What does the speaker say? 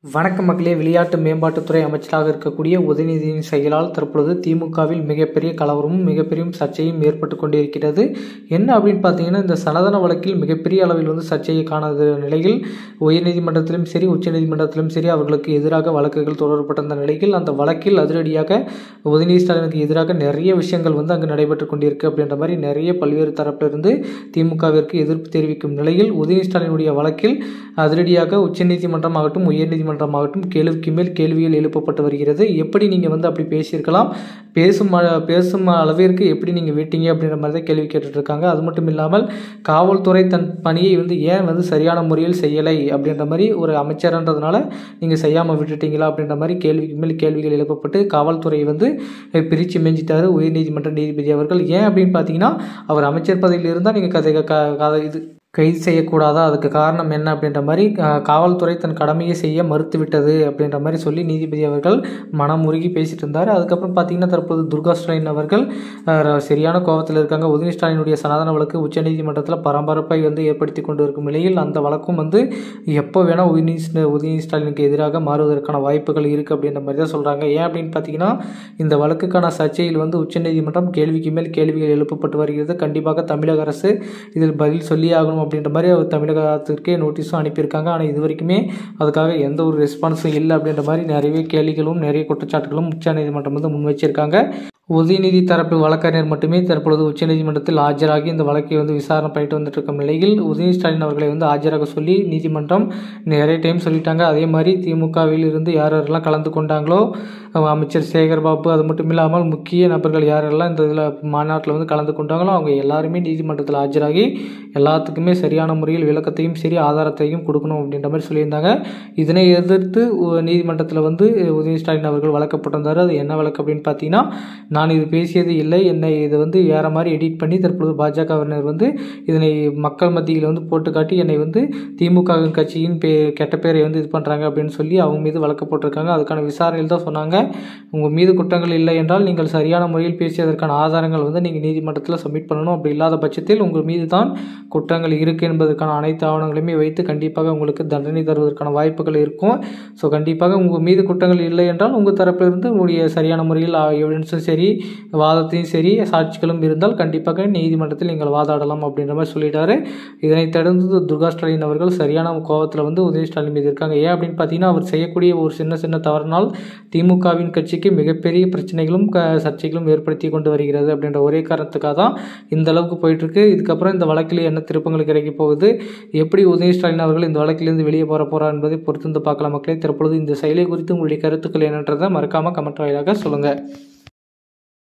வணக்க மக்களே விளையாட்டு மேம்பாட்டுத்துறை அமைச்சராக இருக்கக்கூடிய உதயநிதியின் செயலால் தற்பொழுது திமுகவில் மிகப்பெரிய கலவரமும் மிகப்பெரிய சர்ச்சையும் ஏற்பட்டு கொண்டிருக்கிறது என்ன அப்படின்னு பார்த்தீங்கன்னா இந்த சனாதன வழக்கில் மிகப்பெரிய அளவில் வந்து சர்ச்சையை காணாத நிலையில் உயர்நீதிமன்றத்திலும் சரி உச்சநீதிமன்றத்திலும் சரி அவர்களுக்கு எதிராக வழக்குகள் தொடரப்பட்டிருந்த நிலையில் அந்த வழக்கில் அதிரடியாக உதயநிதி ஸ்டாலினுக்கு எதிராக நிறைய விஷயங்கள் வந்து அங்கு நடைபெற்று கொண்டிருக்கு அப்படின்ற மாதிரி நிறைய பல்வேறு தரப்பிலிருந்து திமுகவிற்கு எதிர்ப்பு தெரிவிக்கும் நிலையில் உதயநிதி ஸ்டாலினுடைய வழக்கில் அதிரடியாக உச்சநீதிமன்றம் ஆகட்டும் உயர்நீதிமன்றம் ஆகட்டும் கேள்விக்கு மேல் கேள்விகள் எழுப்பப்பட்டு வருகிறது எப்படி நீங்கள் வந்து அப்படி பேசியிருக்கலாம் பேசும் அ- பேசும் அளவிற்கு எப்படி நீங்கள் விட்டீங்க அப்படின்ற மாதிரி தான் கேள்வி கேட்டுட்டு இருக்காங்க அது மட்டும் இல்லாமல் காவல்துறை தன் பணியை வந்து ஏன் வந்து சரியான முறையில் செய்யலை அப்படின்ற மாதிரி ஒரு அமைச்சர்ன்றதுனால நீங்கள் செய்யாமல் விட்டுட்டீங்களா அப்படின்ற மாதிரி கேள்விக்கு மேல் கேள்விகள் எழுப்பப்பட்டு காவல்துறை வந்து பிரித்து மேஞ்சிட்டாரு உயர்நீதிமன்ற நீதிபதி அவர்கள் ஏன் அப்படின்னு பார்த்தீங்கன்னா அவர் அமைச்சர் பதவியில் இருந்தால் நீங்கள் கதை க க- இது கைது செய்யக்கூடாதா அதுக்கு காரணம் என்ன அப்படின்ற மாதிரி அஹ், காவல்துறை தன் கடமையை செய்ய மறுத்துவிட்டது அப்படின்ற மாதிரி சொல்லி நீதிபதி அவர்கள் மனமுருகி பேசிட்டு இருந்தார் அதுக்கப்புறம் பார்த்தீங்கன்னா தற்போது துர்கா ஸ்டாலின் அவர்கள் அஹ், சரியான கோபத்தில் இருக்காங்க உதயநிதி ஸ்டாலினுடைய சனாதன வழக்கு உச்சநீதிமன்றத்தில் பரபரப்பை வந்து ஏற்படுத்தி கொண்டு இருக்கும் நிலையில் அந்த வழக்கும் வந்து எப்போ வேணால் உதயநிதி ஸ்ட- உதயநிதி ஸ்டாலினுக்கு எதிராக மாறுவதற்கான வாய்ப்புகள் இருக்குது அப்படின்ற மாதிரி தான் சொல்கிறாங்க ஏன் அப்படின்னு பார்த்தீங்கன்னா இந்த வழக்குக்கான சர்ச்சையில் வந்து உச்சநீதிமன்றம் கேள்விக்கு மேல் கேள்விகள் எழுப்பப்பட்டு வருகிறது கண்டிப்பாக தமிழக அரசு இதில் பதில் சொல்லி ஆகணும் அப்படின்ற மாதிரி அவர் தமிழகத்திற்கே நோட்டீஸும் அனுப்பியிருக்காங்க ஆனால் இது வரைக்குமே அதுக்காக எந்த ஒரு ரெஸ்பான்ஸும் இல்லை அப்படின்ற மாதிரி நிறைய கேள்விகளும் நிறைய குற்றச்சாட்டுகளும் உச்சநீதிமன்றம் வந்து முன் வச்சிருக்காங்க உதயநிதி தரப்பு வழக்கறிஞர் மட்டுமே தற்பொழுது உச்சநீதிமன்றத்தில் ஆஜராகி இந்த வழக்கை வந்து விசாரணை பண்ணிட்டு வந்துட்டு இருக்கும் நிலையில் உதயநிதி ஸ்டாலின் அவர்களை வந்து ஆஜராக சொல்லி நீதிமன்றம் நிறைய டைம் சொல்லிட்டாங்க அதே மாதிரி திமுகவில் இருந்து யார் யாரெல்லாம் கலந்து கொண்டாங்களோ அஹ் அமைச்சர் சேகர் பாபு அது மட்டும் இல்லாமல் முக்கிய நபர்கள் யாரெல்லாம் இந்த இதில் மாநாட்டில் வந்து கலந்து கொண்டாங்களோ அவங்க எல்லாருமே நீதிமன்றத்தில் ஆஜராகி எல்லாத்துக்குமே சரியான முறையில் விளக்கத்தையும் சரி ஆதாரத்தையும் கொடுக்கணும் அப்படின்ற மாதிரி சொல்லியிருந்தாங்க இதனை எதிர்த்து உ- நீதிமன்றத்தில் வந்து உதயநிதி ஸ்டாலின் அவர்கள் வழக்கப்பட்டிருந்தார் அது என்ன வழக்கு அப்படின்னு பார்த்தீங்கன்னா நான் இது பேசியது இல்லை என்னை இதை வந்து வேறு மாதிரி எடிட் பண்ணி தற்பொழுது பாஜகவினர் வந்து இதனை மக்கள் மத்தியில் வந்து போட்டு காட்டி என்னை வந்து திமுக கட்சியின் பே கெட்ட பேரை வந்து இது பண்ணுறாங்க அப்படின்னு சொல்லி அவங்க மீது வழக்கு போட்டிருக்காங்க அதுக்கான விசாரணையில் தான் சொன்னாங்க உங்கள் மீது குற்றங்கள் இல்லை என்றால் நீங்கள் சரியான முறையில் பேசியதற்கான ஆதாரங்கள் வந்து நீங்கள் நீதிமன்றத்தில் சப்மிட் பண்ணணும் அப்படி இல்லாத பட்சத்தில் உங்கள் மீது தான் குற்றங்கள் இருக்குது என்பதற்கான அனைத்து ஆவணங்களையுமே வைத்து கண்டிப்பாக உங்களுக்கு தண்டனை தருவதற்கான வாய்ப்புகள் இருக்கும் ஸோ கண்டிப்பாக உங்கள் மீது குற்றங்கள் இல்லை என்றால் உங்கள் தரப்பிலிருந்து உங்களுடைய சரியான முறையில் எவிடன்ஸும் சரி வாதத்தையும் சரி சாட்சிகளும் இருந்தால் கண்டிப்பாக நீதிமன்றத்தில் நீங்கள் வாதாடலாம் அப்படின்ற மாதிரி சொல்லிட்டாரு இதனைத் தொடர்ந்து துர்கா ஸ்டாலின் அவர்கள் சரியான கோபத்தில் வந்து உதய ஸ்டாலின் மீது இருக்காங்க ஏன் அப்படின்னு பார்த்தீங்கன்னா அவர் செய்யக்கூடிய ஒரு சின்ன சின்ன தவறினால் திமுகவின் கட்சிக்கு மிகப்பெரிய பிரச்சனைகளும் க சர்ச்சைகளும் ஏற்படுத்தி கொண்டு வருகிறது அப்படின்ற ஒரே காரணத்துக்காக தான் இந்த அளவுக்கு போயிட்டுருக்கு இதுக்கப்புறம் இந்த வழக்கில் என்ன திருப்பங்கள் கிடைக்க போகுது எப்படி உதய ஸ்டாலின் அவர்கள் இந்த வழக்கிலிருந்து வெளியே போற போறார் என்பதை பொறுத்திருந்து பார்க்கலாம் மக்களே தற்பொழுது இந்த செயலை குறித்து உங்களுடைய கருத்துக்கள் என்னன்றதை மறக்காமல் கமெண்ட் வாயிலாக சொல்லுங்கள்